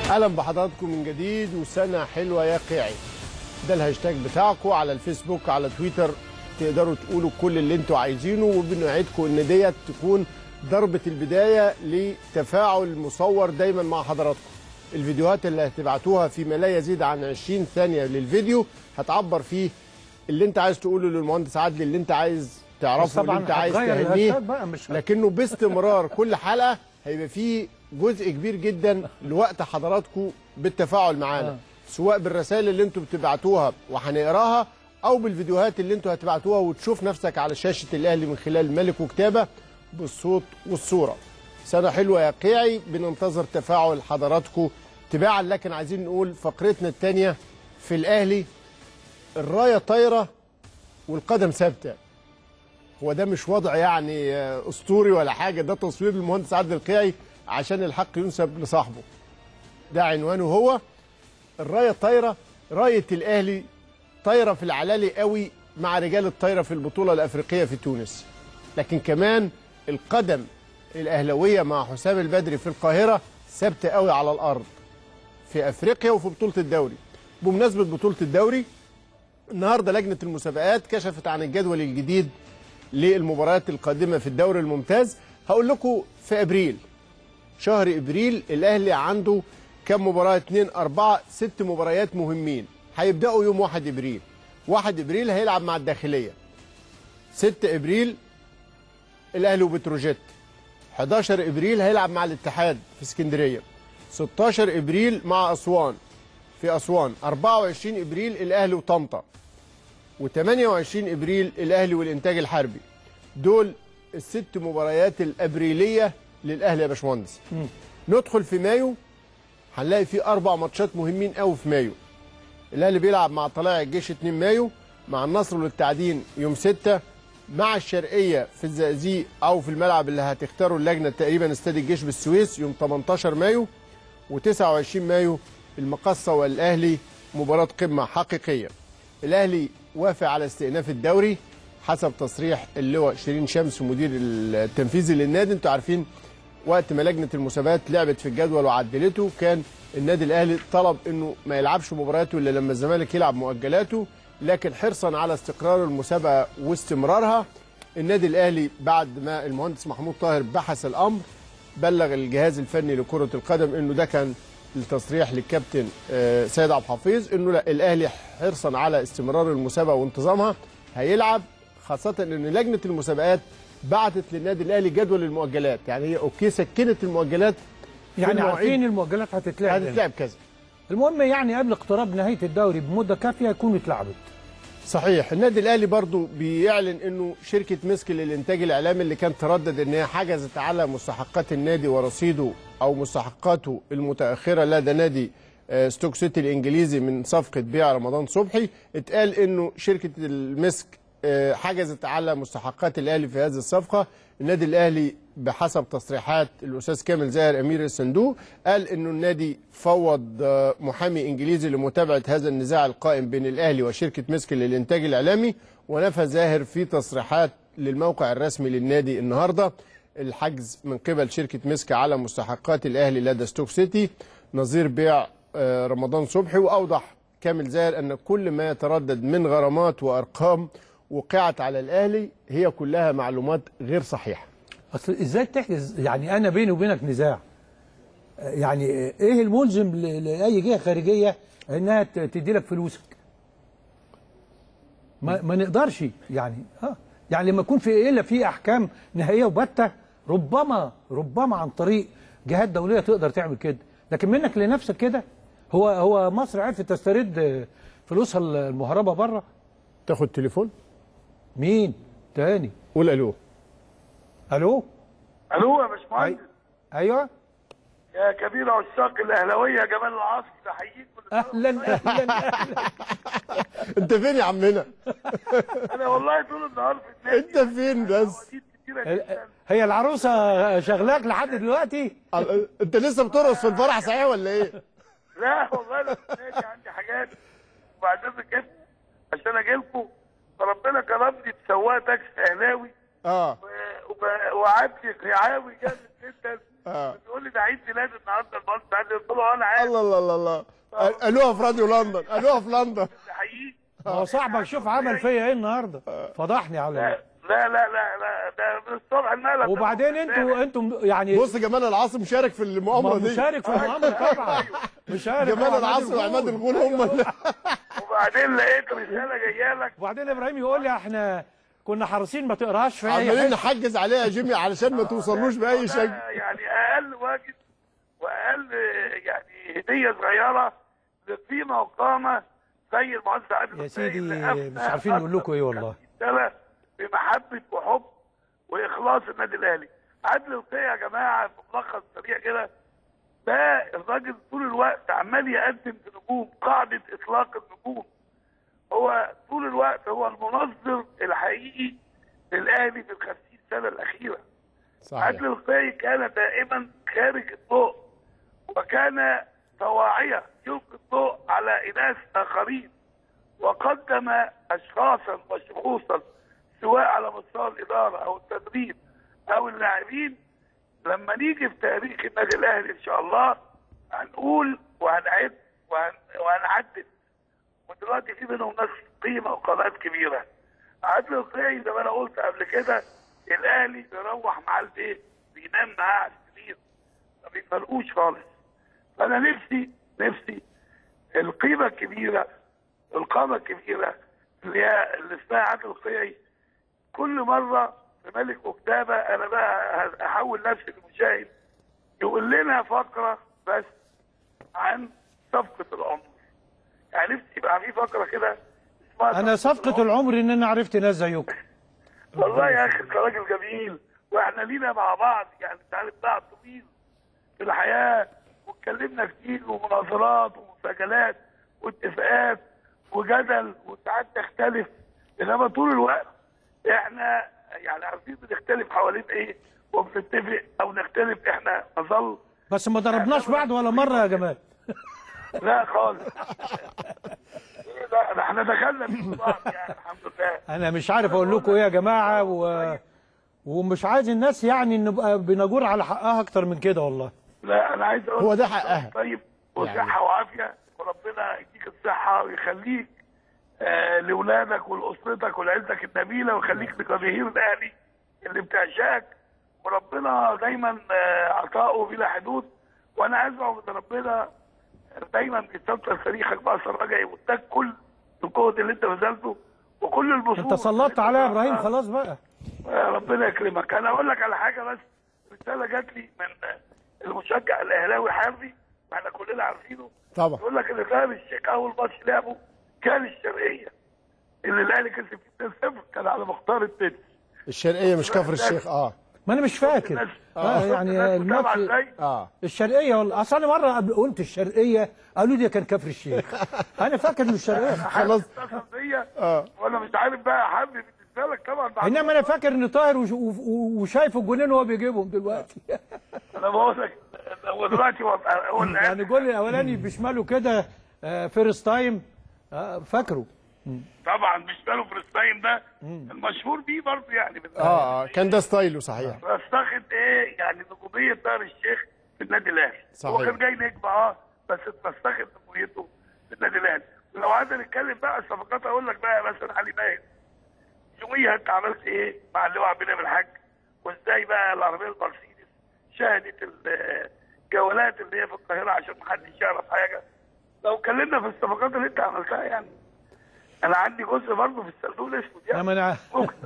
اهلا بحضراتكم من جديد وسنه حلوه يا قيعي ده الهاشتاج بتاعكم على الفيسبوك على تويتر تقدروا تقولوا كل اللي انتوا عايزينه وبنوعدكم ان ديت تكون ضربه البدايه لتفاعل مصور دايما مع حضراتكم الفيديوهات اللي هتبعتوها فيما لا يزيد عن 20 ثانيه للفيديو هتعبر فيه اللي انت عايز تقوله للمهندس عادل اللي انت عايز تعرفه اللي انت عايز هتغير تهنيه الهاشتاج بقى مش لكنه باستمرار كل حلقه هيبقى فيه جزء كبير جدا لوقت حضراتكم بالتفاعل معانا آه. سواء بالرسائل اللي انتم بتبعتوها وهنقراها او بالفيديوهات اللي انتم هتبعتوها وتشوف نفسك على شاشه الاهلي من خلال ملك وكتابه بالصوت والصوره سنه حلوه يا قيعي بننتظر تفاعل حضراتكم تباعا لكن عايزين نقول فقرتنا الثانيه في الاهلي الرايه طايره والقدم ثابته هو ده مش وضع يعني آه، اسطوري ولا حاجه ده تصوير المهندس عادل القيعي عشان الحق ينسب لصاحبه ده عنوانه هو الرايه طايره رايه الاهلي طايره في العلالي قوي مع رجال الطايره في البطوله الافريقيه في تونس لكن كمان القدم الاهلاويه مع حسام البدري في القاهره ثابته قوي على الارض في افريقيا وفي بطوله الدوري بمناسبه بطوله الدوري النهارده لجنه المسابقات كشفت عن الجدول الجديد للمباريات القادمه في الدوري الممتاز هقول لكم في ابريل شهر ابريل الاهلي عنده كم مباراه 2 4 6 مباريات مهمين هيبداوا يوم 1 ابريل 1 ابريل هيلعب مع الداخليه 6 ابريل الاهلي وبتروجيت 11 ابريل هيلعب مع الاتحاد في اسكندريه 16 ابريل مع اسوان في اسوان 24 ابريل الاهلي وطنطا و28 ابريل الاهلي والانتاج الحربي دول الست مباريات الابريليه للاهلي يا باشمهندس ندخل في مايو هنلاقي في اربع ماتشات مهمين قوي في مايو الاهلي بيلعب مع طلائع الجيش 2 مايو مع النصر والتعدين يوم 6 مع الشرقيه في الزقازيق او في الملعب اللي هتختاره اللجنه تقريبا استاد الجيش بالسويس يوم 18 مايو و29 مايو المقصه والاهلي مباراه قمه حقيقيه الاهلي وافق على استئناف الدوري حسب تصريح اللواء شيرين شمس مدير التنفيذي للنادي انتوا عارفين وقت ما لجنه المسابقات لعبت في الجدول وعدلته كان النادي الاهلي طلب انه ما يلعبش مبارياته الا لما الزمالك يلعب مؤجلاته لكن حرصا على استقرار المسابقه واستمرارها النادي الاهلي بعد ما المهندس محمود طاهر بحث الامر بلغ الجهاز الفني لكره القدم انه ده كان التصريح للكابتن آه، سيد عبد الحفيظ انه لا الاهلي حرصا على استمرار المسابقه وانتظامها هيلعب خاصه ان لجنه المسابقات بعتت للنادي الاهلي جدول المؤجلات يعني هي اوكي سكنت المؤجلات في يعني المواعيد. عارفين المؤجلات هتتلعب هتتلعب كذا المهم يعني قبل اقتراب نهايه الدوري بمده كافيه يكون اتلعبت صحيح النادي الاهلي برضو بيعلن انه شركه مسك للانتاج الاعلامي اللي كانت تردد ان هي حجزت على مستحقات النادي ورصيده او مستحقاته المتاخره لدى نادي آه، ستوك سيتي الانجليزي من صفقه بيع رمضان صبحي اتقال انه شركه المسك آه، حجزت على مستحقات الاهلي في هذه الصفقه النادي الاهلي بحسب تصريحات الاستاذ كامل زاهر امير الصندوق قال انه النادي فوض آه، محامي انجليزي لمتابعه هذا النزاع القائم بين الاهلي وشركه مسك للانتاج الاعلامي ونفى زاهر في تصريحات للموقع الرسمي للنادي النهارده الحجز من قبل شركه مسك على مستحقات الاهلي لدى ستوك سيتي نظير بيع آه، رمضان صبحي واوضح كامل زاهر ان كل ما يتردد من غرامات وارقام وقعت على الاهلي هي كلها معلومات غير صحيحه اصل ازاي تحجز يعني انا بيني وبينك نزاع يعني ايه الملزم ل- لاي جهه خارجيه انها ت- تدي لك فلوسك ما, ما نقدرش يعني اه يعني لما يكون في الا في احكام نهائيه وباته ربما ربما عن طريق جهات دوليه تقدر تعمل كده لكن منك لنفسك كده هو هو مصر عرفت تسترد فلوسها المهربه بره تاخد تليفون مين تاني قول الو الو الو يا باشمهندس ايوه يا كبير عشاق الاهلاويه جمال العاصي بحييك كل سنة اهلا اهلا اهلا انت فين يا عمنا انا والله طول النهار في النادي انت فين بس حواديت كتيره جدا هي العروسه شغلاك لحد دلوقتي ال- انت لسه بترقص في الفرح صحيح ولا ايه لا والله انا في النادي عندي حاجات وبعدين كده عشان اجي لكم فربنا كرمني بسواق تاكسي اهلاوي اه و- وب- وعدي قيعاوي جامد جدا اه بتقول لي ده عيد ميلاد النهارده المهندس عادل قلت له انا عارف الله الله الله الله قالوها في راديو لندن قالوها في لندن ده حقيقي هو صاحبك شوف عمل فيا ايه النهارده فضحني على لا لا لا لا لا ده من الصبح المقلب وبعدين انتوا انتوا يعني بص جمال العاصم شارك في المؤامره دي مشارك في المؤامره طبعا مشارك جمال وعماد العاصم وعماد الغول. الغول هم اللي وبعدين لقيت رساله جايه لك وبعدين ابراهيم يقول لي احنا كنا حريصين ما تقراش في اي عمالين حاجه نحجز عليها يا جيمي علشان ما توصلوش باي شكل ده يعني اقل واجب واقل يعني هديه صغيره لقيمه وقامه زي المهندس عادل يا حسين سيدي اللي أفنى مش عارفين نقول لكم ايه والله سنة بمحبة وحب وإخلاص النادي الأهلي عدل القيع يا جماعة في ملخص سريع كده ده الراجل طول الوقت عمال يقدم في نجوم قاعدة إطلاق النجوم هو طول الوقت هو المنظر الحقيقي للأهلي في الخمسين سنة الأخيرة صحيح عدل القيعي كان دائما خارج الضوء وكان طواعية يلقي الضوء على إناس آخرين وقدم أشخاصا وشخوصا سواء على مستوى الإدارة أو التدريب أو اللاعبين لما نيجي في تاريخ النادي الأهلي إن شاء الله هنقول وهنعد وهن... وهنعدل ودلوقتي في منهم ناس قيمة وقامات كبيرة عدل القيعي زي ما أنا قلت قبل كده الأهلي بيروح مع البيت بينام معاه على السرير ما بيفرقوش خالص فأنا نفسي نفسي القيمة الكبيرة القامة الكبيرة اللي هي اللي اسمها عادل القيعي كل مرة في ملك وكتابة أنا بقى أحول نفسي لمشاهد يقول لنا فقرة بس عن صفقة العمر يعني نفسي يبقى في فقرة كده اسمها انا صفقه العمر ان انا عرفت ناس زيكم والله يا اخي انت راجل جميل واحنا لينا مع بعض يعني انت عارف بعض طويل في الحياه واتكلمنا كتير ومناظرات ومساجلات واتفاقات وجدل وساعات تختلف انما طول الوقت احنا يعني عارفين بنختلف حوالين ايه وبنتفق او نختلف احنا نظل بس ما ضربناش بعض ولا مره يا جمال لا خالص لا ده احنا دخلنا في بعض يعني الحمد لله انا مش عارف اقول لكم ايه يا جماعه و... ومش عايز الناس يعني نبقى بنجور على حقها اكتر من كده والله لا انا عايز اقول هو ده حقها. طيب وصحه وعافيه وربنا يديك الصحه ويخليك آه لاولادك ولاسرتك ولعيلتك النبيله ويخليك لجماهير الاهلي اللي بتعشقك وربنا دايما آه عطاؤه بلا حدود وانا ازعم ان ربنا دايما بيستمتع تاريخك باثر رجعي واداك كل الجهد اللي انت بذلته وكل البصور انت سلطت عليا يا ابراهيم خلاص بقى آه، ربنا يكرمك انا اقول لك على حاجه بس رساله جات لي من المشجع الاهلاوي حربي واحنا كلنا عارفينه طبعا يقول لك ان فاهم الشيخ اول ماتش لعبه كان الشرقيه اللي الاهلي كسب فيه 2-0 كان على مختار التنس الشرقيه مش كفر الشيخ اه ما انا مش فاكر الناس آه يعني الناس متابعة الماتش ازاي اه الشرقيه والله اصل انا مره قبل قلت الشرقيه قالوا لي كان كفر الشيخ انا فاكر ان الشرقيه خلاص اتصل بيا اه وانا مش عارف بقى يا حبيبي بالنسبه لك طبعا بعد- انما انا فاكر ان طاهر وش- و- و- وشايف الجولين وهو بيجيبهم دلوقتي انا بقول لك هو دلوقتي هو هو اللي يعني الجول الاولاني بشماله كده آه، فيرست تايم آه، فاكره طبعا مش باله فلسطين ده المشهور بيه برضه يعني بال- اه اه كان ده ستايله صحيح فافتقد ايه يعني نجوميه طاهر الشيخ في النادي الاهلي صحيح. هو كان جاي نجم اه بس اتفسخت نجوميته في النادي الاهلي ولو قعدنا نتكلم بقى الصفقات اقول لك بقى مثلا علي ماهر يوميها انت عملت ايه مع اللواء عبد المنعم الحاج وازاي بقى العربيه المرسيدس شهدت الجولات اللي هي في القاهره عشان محدش يعرف حاجه لو اتكلمنا في الصفقات اللي انت عملتها يعني انا عندي جزء برضه في الصندوق الاسود يعني انما انا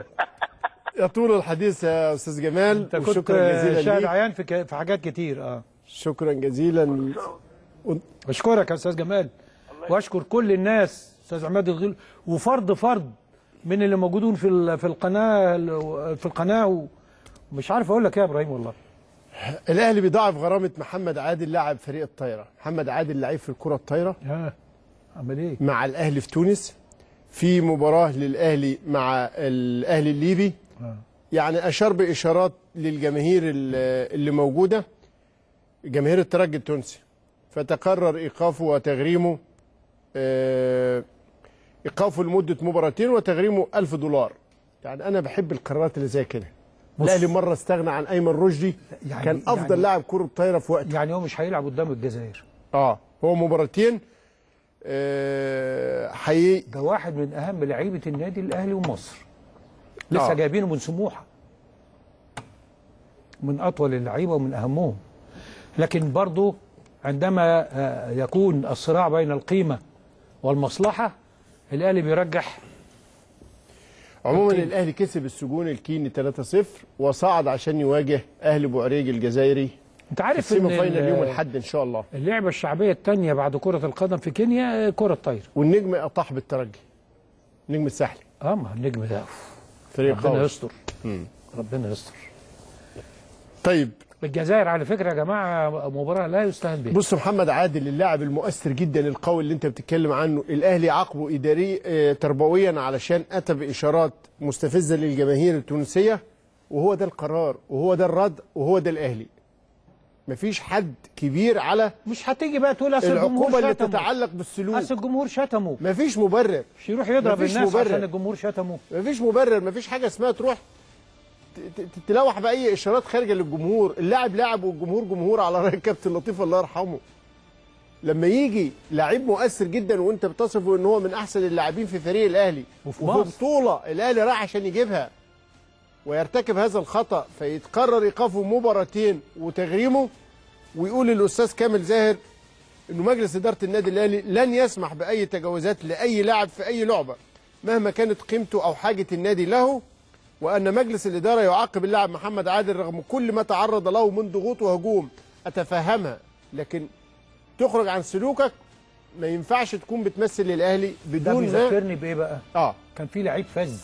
يطول الحديث يا استاذ جمال انت كنت وشكرا آه، جزيلا شاهد ليك عيان في ك- في حاجات كتير اه شكرا جزيلا اشكرك يا استاذ جمال واشكر كل الناس استاذ عماد الغيل وفرد فرد من اللي موجودون في ال- في القناه في القناه ومش عارف اقول لك ايه يا ابراهيم والله الاهلي بيضاعف غرامه محمد عادل لاعب فريق الطايره محمد عادل لعيب في الكره الطايره ها عمل ايه مع الاهلي في تونس في مباراه للاهلي مع الاهلي الليبي آه. يعني اشار باشارات للجماهير ال- اللي موجوده جماهير الترجي التونسي فتقرر ايقافه وتغريمه آه، ايقافه لمده مباراتين وتغريمه ألف دولار يعني انا بحب القرارات اللي زي كده بص. الاهلي مره استغنى عن ايمن رشدي يعني- كان افضل يعني- لاعب كره طايره في وقته يعني هو مش هيلعب قدام الجزائر اه هو مباراتين آه، حقيقي ده واحد من اهم لعيبه النادي الاهلي ومصر لسه آه. جايبينه من سموحه من اطول اللعيبه ومن اهمهم لكن برضه عندما آه، يكون الصراع بين القيمه والمصلحه الاهلي بيرجح عموما أوكي. الاهلي كسب السجون الكيني 3-0 وصعد عشان يواجه اهلي بوعريج الجزائري انت في عارف السيمي ان فاينل ال- يوم الاحد ان شاء الله اللعبه الشعبيه الثانيه بعد كره القدم في كينيا آه، كره طايره والنجم اطاح بالترجي النجم الساحلي اه ما النجم ده فريق ربنا قوي يستر ربنا يستر طيب الجزائر على فكره يا جماعه مباراه لا يستهان بها بص محمد عادل اللاعب المؤثر جدا القوي اللي انت بتتكلم عنه الاهلي عاقبه اداري آه، تربويا علشان اتى باشارات مستفزه للجماهير التونسيه وهو ده القرار وهو ده الرد وهو ده الاهلي مفيش حد كبير على مش هتيجي بقى تقول اصل الجمهور العقوبه اللي شتمه تتعلق بالسلوك اصل الجمهور شتمه مفيش مبرر مش يروح يضرب مفيش الناس مبرر. عشان الجمهور شتمه مفيش مبرر مفيش حاجه اسمها تروح ت- ت- تلوح باي اشارات خارجه للجمهور اللاعب لاعب والجمهور جمهور على راي الكابتن لطيف الله يرحمه لما يجي لعيب مؤثر جدا وانت بتصفه ان هو من احسن اللاعبين في فريق الاهلي وفي وفي مصر. بطوله الاهلي راح عشان يجيبها ويرتكب هذا الخطا فيتقرر ايقافه مباراتين وتغريمه ويقول الاستاذ كامل زاهر انه مجلس اداره النادي الاهلي لن يسمح باي تجاوزات لاي لاعب في اي لعبه مهما كانت قيمته او حاجه النادي له وان مجلس الاداره يعاقب اللاعب محمد عادل رغم كل ما تعرض له من ضغوط وهجوم اتفهمها لكن تخرج عن سلوكك ما ينفعش تكون بتمثل الاهلي ده بدون ما بيذكرني بايه بقى اه كان في لعيب فز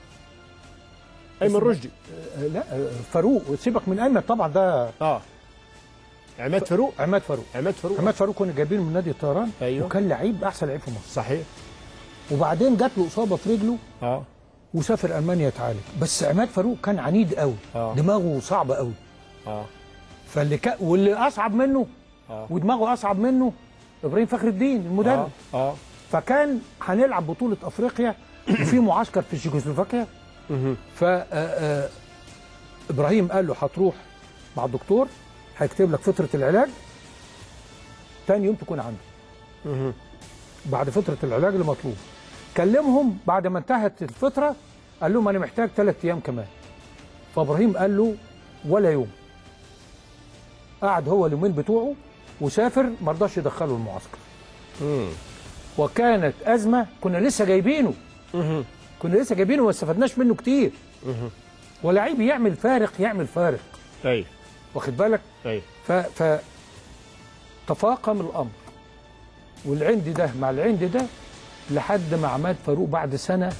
ايمن رشدي آه، لا آه، فاروق سيبك من ايمن طبعا ده اه عماد فاروق عماد فاروق عماد فاروق عماد فاروق كنا جايبينه من نادي الطيران أيوه. وكان لعيب احسن لعيب في مصر صحيح وبعدين جات له اصابه في رجله اه وسافر المانيا يتعالج بس عماد فاروق كان عنيد قوي آه. دماغه صعبه قوي اه فاللي كا... واللي اصعب منه آه. ودماغه اصعب منه ابراهيم فخر الدين المدرب اه اه فكان هنلعب بطولة أفريقيا وفي معسكر في تشيكوسلوفاكيا ف آه، آه، إبراهيم قال له هتروح مع الدكتور هيكتب لك فترة العلاج تاني يوم تكون عنده بعد فترة العلاج اللي مطلوب كلمهم بعد ما انتهت الفترة قال لهم أنا محتاج ثلاث أيام كمان فإبراهيم قال له ولا يوم قعد هو اليومين بتوعه وسافر ما رضاش يدخله المعسكر وكانت ازمه كنا لسه جايبينه كنا لسه جايبينه وما استفدناش منه كتير ولعيب يعمل فارق يعمل فارق ايوه واخد بالك ايوه ف ف تفاقم الامر والعند ده مع العند ده لحد ما عماد فاروق بعد سنه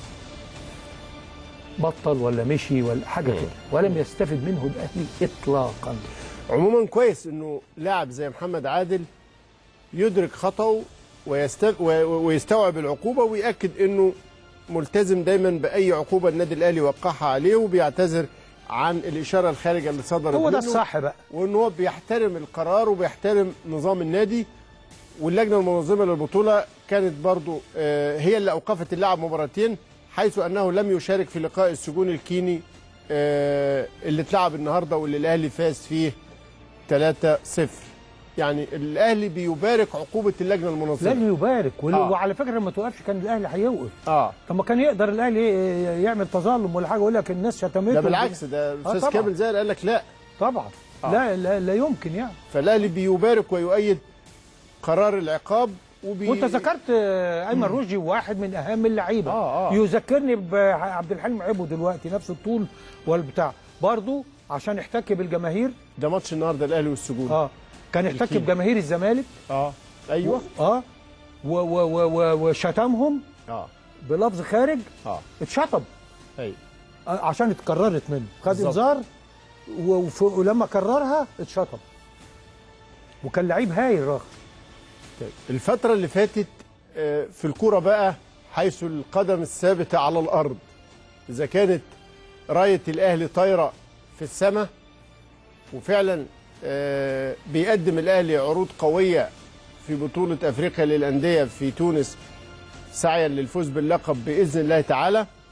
بطل ولا مشي ولا حاجه كده ولم يستفد منه الاهلي اطلاقا عموما كويس انه لاعب زي محمد عادل يدرك خطأه ويست... و- ويستوعب العقوبه ويأكد انه ملتزم دايما باي عقوبه النادي الاهلي وقعها عليه وبيعتذر عن الاشاره الخارجه اللي صدرت هو ده منه. الصح بقى وان هو بيحترم القرار وبيحترم نظام النادي واللجنه المنظمه للبطوله كانت برضو آه، هي اللي اوقفت اللاعب مباراتين حيث انه لم يشارك في لقاء السجون الكيني آه، اللي اتلعب النهارده واللي الاهلي فاز فيه 3-0 يعني الاهلي بيبارك عقوبه اللجنه المنظمه لازم يبارك وال- آه. وعلى فكره لما توقفش كان الاهلي هيوقف اه طب ما كان يقدر الاهلي يعمل تظلم ولا حاجه يقول لك الناس شتمته ده بالعكس ده الاستاذ طبعاً. كامل زاهر قال لك لا طبعا آه. لا, لا لا يمكن يعني فالاهلي بيبارك ويؤيد قرار العقاب وبي... وانت ذكرت آه، ايمن رشدي واحد من اهم اللعيبه آه، آه. يذكرني بعبد الحليم عبو دلوقتي نفس الطول والبتاع برضه عشان يحتك بالجماهير ده ماتش النهارده الاهلي والسجون اه كان يحتك الكيل. بجماهير الزمالك اه ايوه اه و و و و وشتمهم اه بلفظ خارج اه اتشطب ايوه آه، عشان اتكررت منه خد بالظبط. انذار و- وف- ولما كررها اتشطب وكان لعيب هايل راخ طيب الفترة اللي فاتت آه، في الكورة بقى حيث القدم الثابتة على الأرض إذا كانت راية الأهلي طايرة في السماء وفعلا آه، بيقدم الأهلي عروض قوية في بطولة أفريقيا للأندية في تونس سعيا للفوز باللقب بإذن الله تعالى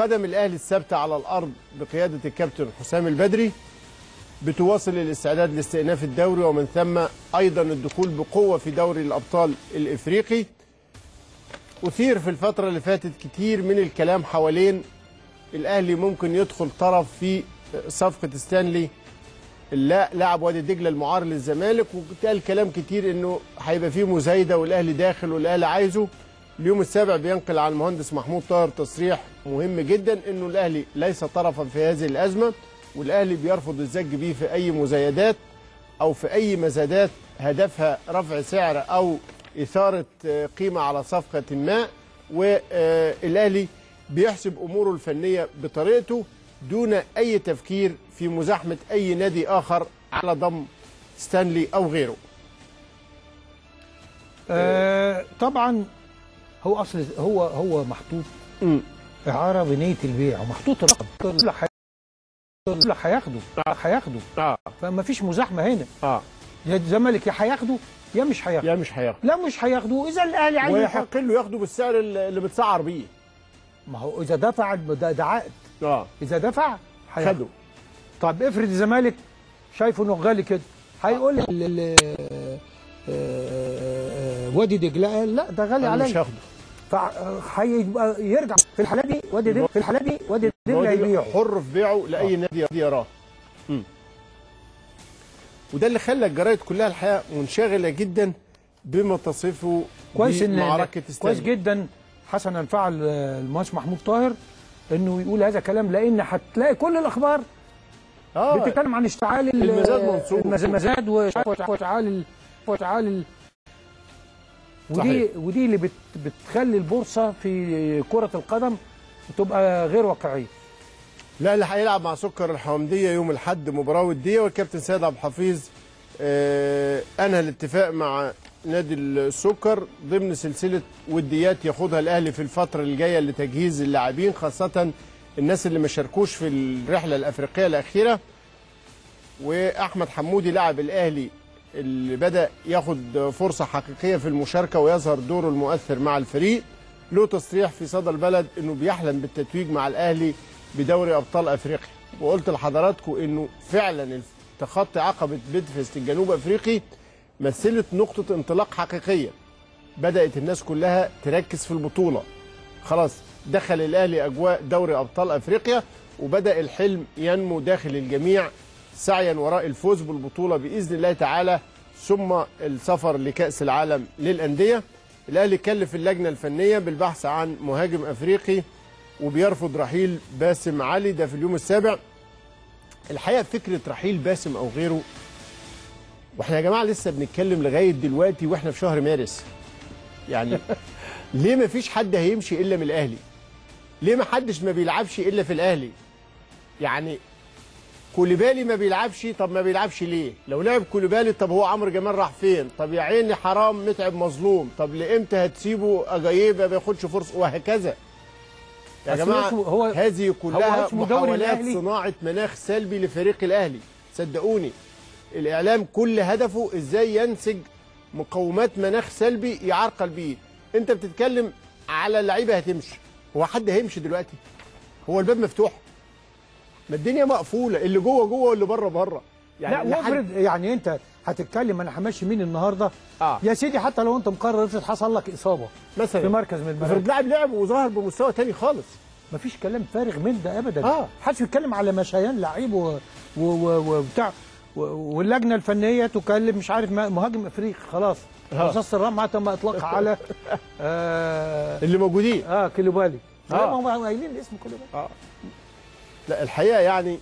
قدم الاهلي الثابته على الارض بقياده الكابتن حسام البدري بتواصل الاستعداد لاستئناف الدوري ومن ثم ايضا الدخول بقوه في دوري الابطال الافريقي اثير في الفتره اللي فاتت كتير من الكلام حوالين الاهلي ممكن يدخل طرف في صفقه ستانلي لا لاعب وادي دجله المعار للزمالك وقال كلام كتير انه هيبقى فيه مزايده والاهلي داخل والاهلي عايزه اليوم السابع بينقل عن المهندس محمود طاهر تصريح مهم جدا انه الاهلي ليس طرفا في هذه الازمه والاهلي بيرفض الزج بيه في اي مزايدات او في اي مزادات هدفها رفع سعر او اثاره آه، قيمه على صفقه ما والاهلي بيحسب اموره الفنيه بطريقته دون اي تفكير في مزاحمه اي نادي اخر على ضم ستانلي او غيره آه طبعا هو اصل هو هو محطوط مم. اعاره بنيه البيع ومحطوط الرقم لا هي- لا هياخده هياخده اه فما فيش مزاحمه هنا اه يا الزمالك يا هياخده يا مش هياخده يا مش هياخد لا مش هياخده اذا الاهلي عايز يحط ويحق له ياخده بالسعر اللي اللي متسعر بيه ما هو اذا دفع ده, ده عقد اه اذا دفع هياخده خده طب افرض الزمالك شايفه انه غالي كده هيقول ال- ال- آه، آه، وادي دجله قال لا ده غالي انا مش عليا هاخده فهيبقى يرجع في الحاله دي وادي دجله في الحاله دي وادي دجله هو هيبيعه حر في بيعه لاي نادي يراه مم. وده اللي خلى الجرايد كلها الحقيقه منشغله جدا بما تصفه كويس ان معركه كويس ستانلي جدا حسن انفعل آه، المهندس محمود طاهر انه يقول هذا الكلام لان هتلاقي كل الاخبار اه بتتكلم عن اشتعال ال- المزاد منصوب. المز- المزاد واشتعال- واشتعال ال- واشتعال ال- ودي صحيح. ودي اللي بت بتخلي البورصه في كره القدم تبقى غير واقعيه لا اللي هيلعب مع سكر الحومديه يوم الاحد مباراه وديه والكابتن سيد عبد الحفيظ آه انهى الاتفاق مع نادي السكر ضمن سلسله وديات ياخدها الاهلي في الفتره الجايه لتجهيز اللاعبين خاصه الناس اللي ما شاركوش في الرحله الافريقيه الاخيره واحمد حمودي لاعب الاهلي اللي بدا ياخد فرصه حقيقيه في المشاركه ويظهر دوره المؤثر مع الفريق له تصريح في صدى البلد انه بيحلم بالتتويج مع الاهلي بدوري ابطال افريقيا وقلت لحضراتكم انه فعلا تخطي عقبه بيدفست الجنوب افريقي مثلت نقطه انطلاق حقيقيه بدات الناس كلها تركز في البطوله خلاص دخل الاهلي اجواء دوري ابطال افريقيا وبدا الحلم ينمو داخل الجميع سعيا وراء الفوز بالبطوله باذن الله تعالى ثم السفر لكاس العالم للانديه الاهلي كلف اللجنه الفنيه بالبحث عن مهاجم افريقي وبيرفض رحيل باسم علي ده في اليوم السابع الحقيقه فكره رحيل باسم او غيره واحنا يا جماعه لسه بنتكلم لغايه دلوقتي واحنا في شهر مارس يعني ليه ما فيش حد هيمشي الا من الاهلي ليه ما حدش ما بيلعبش الا في الاهلي يعني كوليبالي ما بيلعبش طب ما بيلعبش ليه لو لعب كوليبالي طب هو عمرو جمال راح فين طب يا عيني حرام متعب مظلوم طب لامتى هتسيبه اجايب ما بياخدش فرصه وهكذا يا أصل جماعه اسمه- هو- هذه كلها اسمه دوري محاولات الأهلي. صناعه مناخ سلبي لفريق الاهلي صدقوني الاعلام كل هدفه ازاي ينسج مقومات مناخ سلبي يعرقل بيه انت بتتكلم على لعيبه هتمشي هو حد هيمشي دلوقتي هو الباب مفتوح ما الدنيا مقفوله اللي جوه جوه واللي بره بره لا لحد- وافرض يعني انت هتتكلم انا همشي مين النهارده آه. يا سيدي حتى لو انت مقرر افرض حصل لك اصابه مثلا في مركز من افرض المراكز لاعب لعب وظهر بمستوى تاني خالص مفيش كلام فارغ من ده ابدا آه. محدش بيتكلم على مشيان لعيب و- و- و- وبتاع و- واللجنه الفنيه تكلم مش عارف ما- مهاجم افريقي خلاص آه. رصاص الرمعه تم اطلاقها على اه, اللي موجودين آه كيلوبالي آه. آه. ما هم قايلين اسم كيلوبالي لا الحقيقه يعني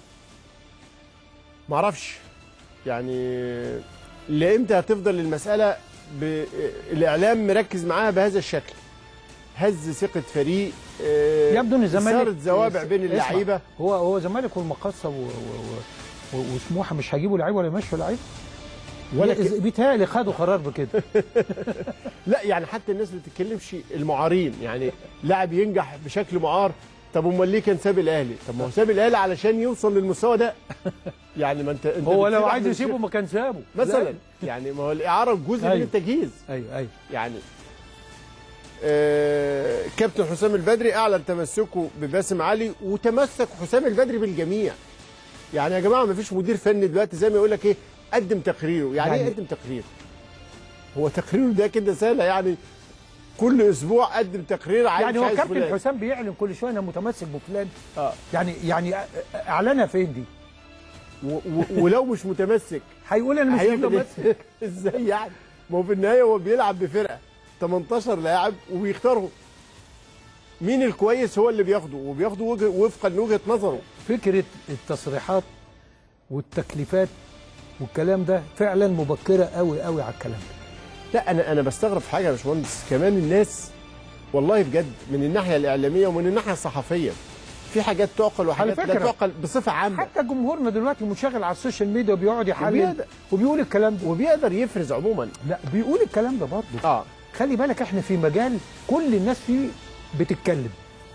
ما اعرفش يعني لامتى هتفضل المساله ب... الاعلام مركز معاها بهذا الشكل هز ثقه فريق آه، يبدو ان الزمالك إثارة زوابع بين اسمع، اللعيبه هو هو الزمالك والمقصه و... و... و... و... وسموحه مش هيجيبوا لعيب ولا يمشوا لعيب ولا ولا ك- بيتهيألي خدوا قرار بكده لا يعني حتى الناس ما بتتكلمش المعارين يعني لاعب ينجح بشكل معار طب امال ليه كان ساب الاهلي طب ما هو ساب الاهلي علشان يوصل للمستوى ده يعني ما انت, انت هو لو بتسيب عايز أحمد يسيبه الشيخ- ما كان سابه مثلا يعني ما هو الاعاره جزء من أيوة. التجهيز ايوه ايوه يعني آه، كابتن حسام البدري اعلن تمسكه بباسم علي وتمسك حسام البدري بالجميع يعني يا جماعه ما فيش مدير فني دلوقتي زي ما يقول لك ايه قدم تقريره يعني, يعني- ايه قدم تقرير هو تقريره ده كده سهله يعني كل اسبوع قدم تقرير عايز يعني هو عايز كابتن فلان. حسام بيعلن كل شويه انا متمسك بفلان اه يعني يعني اعلنها فين دي؟ و- و- ولو مش متمسك هيقول انا مش هيعمل متمسك إيه؟ ازاي يعني ما هو في النهايه هو بيلعب بفرقه 18 لاعب وبيختارهم مين الكويس هو اللي بياخده وبياخده وجه وفقا لوجهه نظره فكره التصريحات والتكليفات والكلام ده فعلا مبكره قوي قوي على الكلام ده لا انا انا بستغرب في حاجه يا باشمهندس كمان الناس والله بجد من الناحيه الاعلاميه ومن الناحيه الصحفيه في حاجات تعقل وحاجات لا فكرة. تعقل بصفه عامه حتى جمهورنا دلوقتي منشغل على السوشيال ميديا وبيقعد يحلل وبيقدر- وبيقول الكلام ده وبيقدر يفرز عموما لا بيقول الكلام ده برضه اه خلي بالك احنا في مجال كل الناس فيه بتتكلم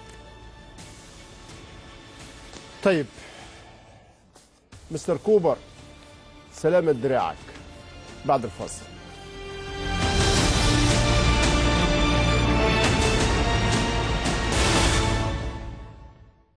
طيب مستر كوبر سلامة دراعك بعد الفاصل